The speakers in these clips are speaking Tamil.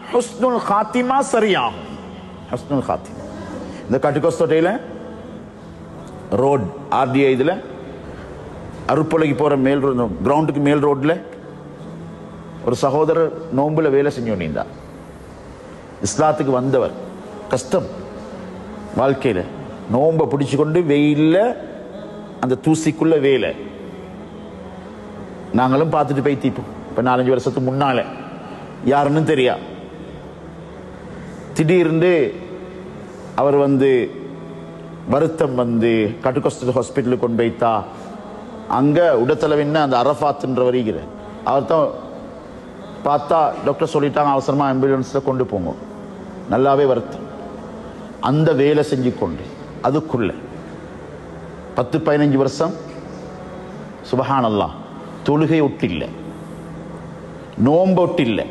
ஹுஸ்னுல் காத்திமா சரியாகும் ஹுஸ்னுல் காத்திமா இந்த கட்டுக்கோஸ்தோட்டையில் ரோட் ஆர்டிஐ இதில் அருப்பொலைக்கு போகிற மேல் ரோடு கிரவுண்டுக்கு மேல் ரோட்டில் ஒரு சகோதரர் நோம்புல வேலை செஞ்சு கொண்டிருந்தார் இஸ்லாத்துக்கு வந்தவர் கஷ்டம் வாழ்க்கையில் நோம்பை பிடிச்சு கொண்டு வெயில்ல அந்த தூசிக்குள்ள வேலை நாங்களும் பார்த்துட்டு போய் தீப்போம் இப்போ நாலஞ்சு வருஷத்துக்கு முன்னால யாருன்னு தெரியா திடீர்னு அவர் வந்து வருத்தம் வந்து கட்டுக்கொஸ்து ஹாஸ்பிட்டலுக்கு கொண்டு போய்த்தா அங்க உடத்தளவின்னு அந்த அரஃபாத்ன்ற வருகிற அவர் தான் பார்த்தா டாக்டர் சொல்லிட்டாங்க அவசரமா ஆம்புலன்ஸ்ல கொண்டு போங்க நல்லாவே வருத்தம் அந்த வேலை செஞ்சு கொண்டு அதுக்குள்ள பத்து பதினஞ்சு வருஷம் சுபஹானல்லா தொழுகை ஒட்டில்லை நோம்பு ஒட்டில்லை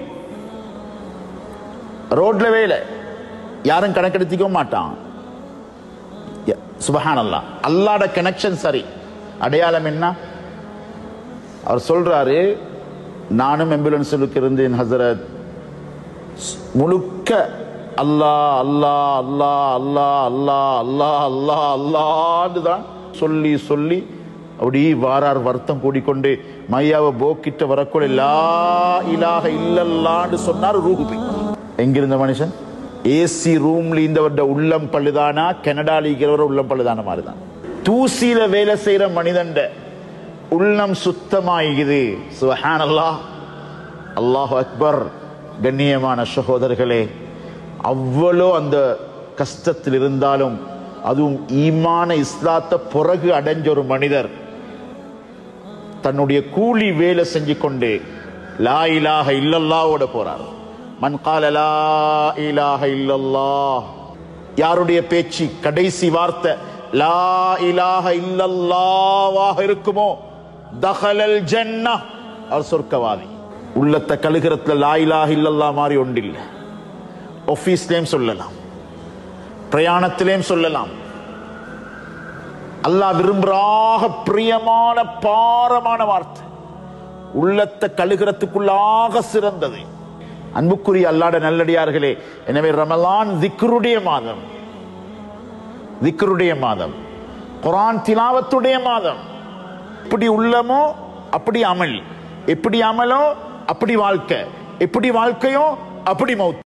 ரோட்ல வேலை யாரும் கணக்கெடுத்திக்க மாட்டான் சுபஹானல்லா அல்லாட கனெக்ஷன் சரி அடையாளம் என்ன அவர் சொல்றாரு நானும் ஆம்புலன்ஸுக்கு இருந்தேன் ஹசரத் முழுக்க அல்லா அல்லா அல்லா அல்லா அல்லா அல்லா அல்லா அல்லான்னு தான் சொல்லி சொல்லி அப்படி வாரார் வருத்தம் கூடிக்கொண்டு மையாவை போக்கிட்ட வரக்குள்ள லா இலாக இல்லல்லான்னு சொன்னார் ரூபி எங்கிருந்த மனுஷன் ஏசி ரூம்ல இந்த உள்ளம் பழுதானா கனடால இருக்கிறவர உள்ளம் பழுதான மாதிரிதான் தூசியில வேலை செய்யற மனிதன் உள்ளம் சுத்தமாகுது சுஹான் அல்லாஹ் அல்லாஹ் அக்பர் கண்ணியமான சகோதரர்களே அவ்வளோ அந்த கஷ்டத்தில் இருந்தாலும் அதுவும் ஈமான இஸ்லாத்த பிறகு அடைஞ்ச ஒரு மனிதர் தன்னுடைய கூலி வேலை செஞ்சு கொண்டு லா இலாக இல்லல்லாவோட போறார் மன் கால லா இலாக இல்லல்லா யாருடைய பேச்சு கடைசி வார்த்தை லா இலாக இல்லல்லாவாக இருக்குமோ தஹலல் ஜன்னா அவர் சொர்க்கவாதி உள்ளத்தை கழுகிறத்துல லா இலாக இல்லல்லா மாதிரி ஒன்றில்லை ஆபீஸ்லயும் சொல்லலாம் பிரயாணத்திலேயும் சொல்லலாம் அல்லாஹ் விரும்புறாக பிரியமான பாரமான வார்த்தை உள்ளத்தை கழுகிறதுக்குள்ளாக சிறந்தது அன்புக்குரிய அல்லாட நல்லடியார்களே எனவே ரமலான் திக்ருடைய மாதம் திக்ருடைய மாதம் குரான் திலாவத்துடைய மாதம் இப்படி உள்ளமோ அப்படி அமல் எப்படி அமலோ அப்படி வாழ்க்கை எப்படி வாழ்க்கையோ அப்படி மௌத்